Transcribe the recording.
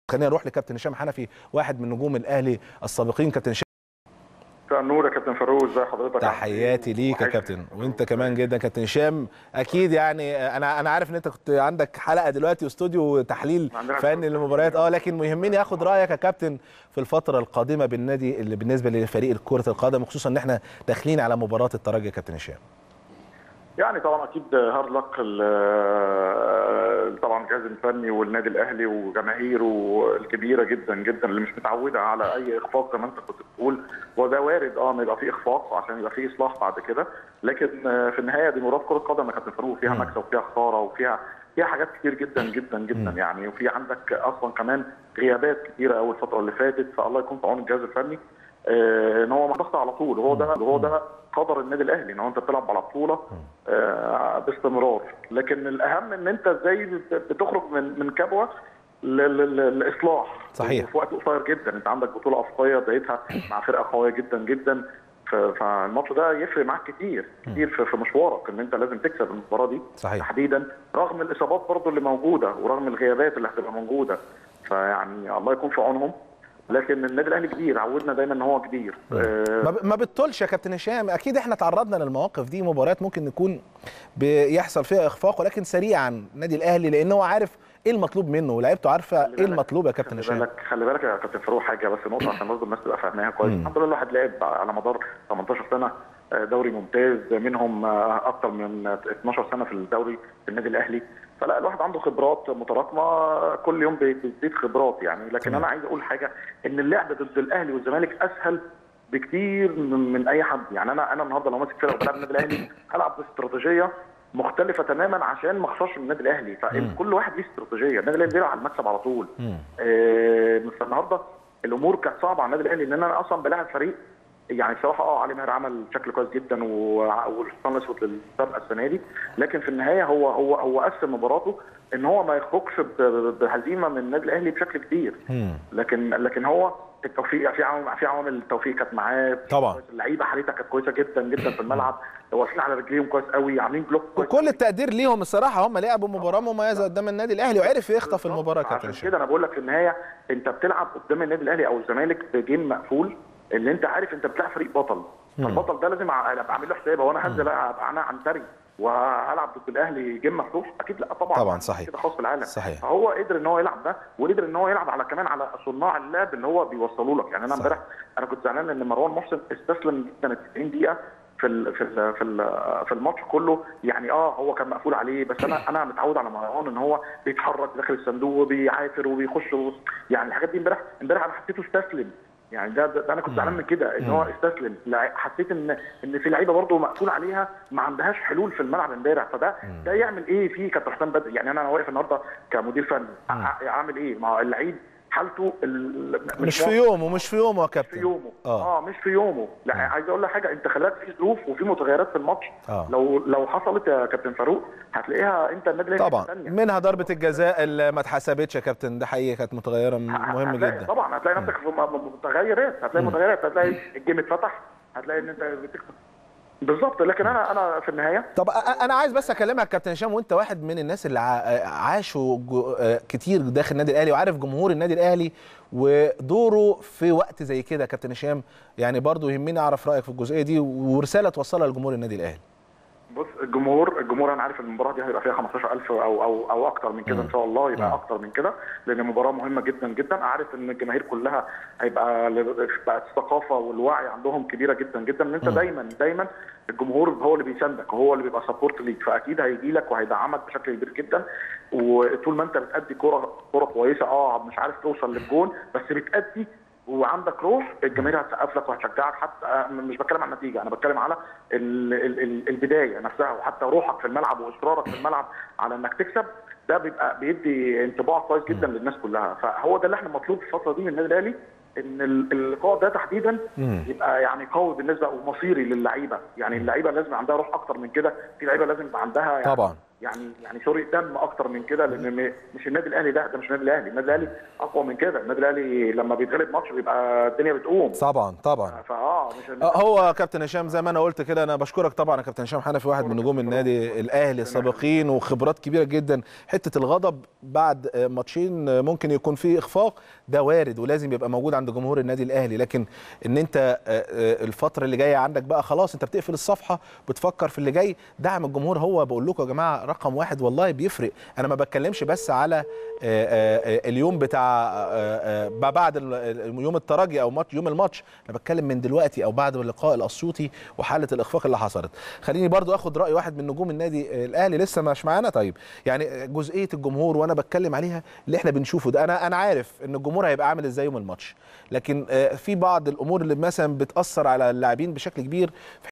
خلينا نروح لكابتن هشام حنفي واحد من نجوم الاهلي السابقين كابتن هشام مساء النور يا كابتن فاروق ازي حضرتك تحياتي ليك يا كابتن وانت كمان جدا كابتن هشام اكيد يعني انا انا عارف ان انت كنت عندك حلقه دلوقتي واستوديو تحليل فني للمباريات اه لكن يهمني اخد رايك يا كابتن في الفتره القادمه بالنادي اللي بالنسبه لفريق كره القدم وخصوصا ان احنا داخلين على مباراه الترجي يا كابتن هشام يعني طبعا اكيد هارد لك طبعا الجهاز الفني والنادي الاهلي وجماهيره الكبيره جدا جدا اللي مش متعوده على اي اخفاق زي ما انت كنت بتقول وده وارد اه ان يبقى فيه اخفاق عشان يبقى فيه اصلاح بعد كده لكن في النهايه دي مباراه كره قدم يا كابتن فاروق فيها مكسب وفيها خساره وفيها فيها حاجات كتير جدا جدا جدا م. يعني وفي عندك اصلا كمان غيابات كتيره قوي الفتره اللي فاتت فالله يكون في عون الجهاز الفني آه ان هو ضغط على طول هو ده هو ده قدر النادي الاهلي ان هو انت بتلعب على بطوله آه باستمرار لكن الاهم ان انت ازاي بتخرج من من كبوه للاصلاح صحيح في وقت قصير جدا انت عندك بطوله افريقيه بدايتها مع فرقه قويه جدا جدا فالماتش ده يفرق معاك كتير كتير في مشوارك ان انت لازم تكسب المباراه دي صحيح تحديدا رغم الاصابات برضه اللي موجوده ورغم الغيابات اللي هتبقى موجوده فيعني الله يكون في عونهم لكن النادي الاهلي كبير عودنا دايما ان هو كبير آه ما بتطولش يا كابتن هشام اكيد احنا تعرضنا للمواقف دي مباريات ممكن نكون بيحصل فيها اخفاق ولكن سريعا النادي الاهلي لان هو عارف ايه المطلوب منه ولاعيبته عارفه ايه المطلوب يا كابتن هشام خلي بالك خلي بالك يا كابتن فاروق حاجه بس نقطه عشان برضه الناس تبقى فاهماها كويس الحمد لله الواحد لعب على مدار 18 سنه دوري ممتاز منهم اكثر من 12 سنه في الدوري في النادي الاهلي فلا الواحد عنده خبرات متراكمه كل يوم بتزيد خبرات يعني لكن انا عايز اقول حاجه ان اللعب ضد الاهلي والزمالك اسهل بكتير من اي حد يعني انا انا النهارده لو ماسك فرقه وبلعب النادي الاهلي هلعب باستراتيجيه مختلفه تماما عشان ما اخسرش من النادي الاهلي فكل واحد ليه استراتيجيه النادي الاهلي بيلعب على المكسب على طول آه فالنهارده الامور كانت صعبه على النادي الاهلي لان انا اصلا بلاعب فريق يعني بصراحه اه علي ماهر عمل شكل كويس جدا والحصان الاسود للسابقه السنه دي لكن في النهايه هو هو هو قسم مباراته ان هو ما يخرجش بهزيمه من النادي الاهلي بشكل كبير لكن لكن هو التوفيق في عوامل في عوامل التوفيق كانت معاه طبعا اللعيبه حالتها كانت كويسه جدا جدا في الملعب واقفين على رجليهم كويس قوي عاملين بلوك كويس وكل التقدير ليهم الصراحه هم لعبوا مباراه مميزه قدام النادي الاهلي وعرف يخطف المباراه كابتن عشان كده انا بقول لك في النهايه انت بتلعب قدام النادي الاهلي او الزمالك بجيم مقفول اللي انت عارف انت بتلعب فريق بطل فالبطل ده لازم ابقى اعمل له حساب وانا هنزل ابقى انا عنتري وهلعب ضد الاهلي جيم مفتوح اكيد لا طبعا طبعا صحيح كده خاص بالعالم صحيح فهو قدر ان هو يلعب ده وقدر ان هو يلعب على كمان على صناع اللعب اللي هو بيوصلوا لك يعني انا امبارح انا كنت زعلان ان مروان محسن استسلم جدا ال 90 دقيقه في ال في ال في ال في الماتش كله يعني اه هو كان مقفول عليه بس انا انا متعود على مروان ان هو بيتحرك داخل الصندوق وبيعافر وبيخش يعني الحاجات دي امبارح امبارح انا حسيته استسلم يعني ده, ده, ده انا كنت زعلان من كده ان هو استسلم حسيت ان ان في لعيبه برضه مقفول عليها ما عندهاش حلول في الملعب امبارح فده ده يعمل ايه فيه كابتن حسام بدري يعني انا واقف النهارده كمدير فني اعمل ايه مع اللعيب حالته مش, مش في يومه مش في يومه يا كابتن مش في يومه اه, آه مش في يومه لا مم. عايز اقول لك حاجه انت خلي في ظروف وفي متغيرات في الماتش آه. لو لو حصلت يا كابتن فاروق هتلاقيها انت النادي طبعا منها ضربه الجزاء اللي ما اتحسبتش يا كابتن ده حقيقي كانت متغيره مهم جدا طبعا هتلاقي نفسك في متغيرات هتلاقي مم. متغيرات هتلاقي الجيم اتفتح هتلاقي ان انت بتكسب بالظبط لكن انا انا في النهايه طب انا عايز بس اكلمك كابتن هشام وانت واحد من الناس اللي عاشوا كتير داخل النادي الاهلي وعارف جمهور النادي الاهلي ودوره في وقت زي كده كابتن هشام يعني برضو يهمني اعرف رايك في الجزئيه دي ورساله توصلها لجمهور النادي الاهلي بص الجمهور الجمهور انا عارف المباراه دي هيبقى فيها 15000 او او او اكتر من كده ان شاء الله يبقى اكتر من كده لان مباراه مهمه جدا جدا عارف ان الجماهير كلها هيبقى بقت الثقافه والوعي عندهم كبيره جدا جدا ان انت دايما دايما الجمهور هو اللي بيساندك وهو اللي بيبقى سبورت ليك فاكيد هيجي لك وهيدعمك بشكل كبير جدا وطول ما انت بتأدي كوره كوره كويسه اه مش عارف توصل للجون بس بتأدي وعندك روح الجماهير هتسقف لك وهتشجعك حتى مش بتكلم عن النتيجه انا بتكلم على ال ال ال البدايه نفسها وحتى روحك في الملعب واصرارك في الملعب على انك تكسب ده بيبقى بيدي انطباع كويس جدا للناس كلها فهو ده اللي احنا مطلوب في الفتره دي من النادي الاهلي ان اللقاء ده تحديدا يبقى يعني قوي بالنسبه ومصيري للعيبه يعني اللعيبه لازم عندها روح اكتر من كده في لعيبه لازم يبقى عندها يعني طبعا يعني يعني سوري دم اكتر من كده لان مش النادي الاهلي ده ده مش النادي الاهلي النادي الاهلي اقوى من كده النادي الاهلي لما بيتغلب ماتش بيبقى الدنيا بتقوم طبعا طبعا فاه مش آه، هو كابتن هشام زي ما انا قلت كده انا بشكرك طبعا يا كابتن هشام حنفي واحد من نجوم النادي الاهلي السابقين وخبرات كبيره جدا حته الغضب بعد آه، ماتشين آه، ممكن يكون فيه اخفاق ده وارد ولازم يبقى موجود عند جمهور النادي الاهلي لكن ان انت آه، آه، الفتره اللي جايه عندك بقى خلاص انت بتقفل الصفحه بتفكر في اللي جاي دعم الجمهور هو بقول لكم يا جماعه رقم واحد والله بيفرق انا ما بتكلمش بس على آه، آه، آه، اليوم بتاع آه، آه، ما بعد ال- ال- يوم الترجي او ماتش يوم الماتش انا بتكلم من دلوقتي او بعد اللقاء الاسيوطي وحاله الاخفاق اللي حصلت خليني برضو اخد راي واحد من نجوم النادي الاهلي لسه مش معانا طيب يعني جزئيه الجمهور وانا بتكلم عليها اللي احنا بنشوفه ده انا انا عارف ان الجمهور هيبقى عامل ازاي يوم الماتش لكن آه، في بعض الامور اللي مثلا بتاثر على اللاعبين بشكل كبير في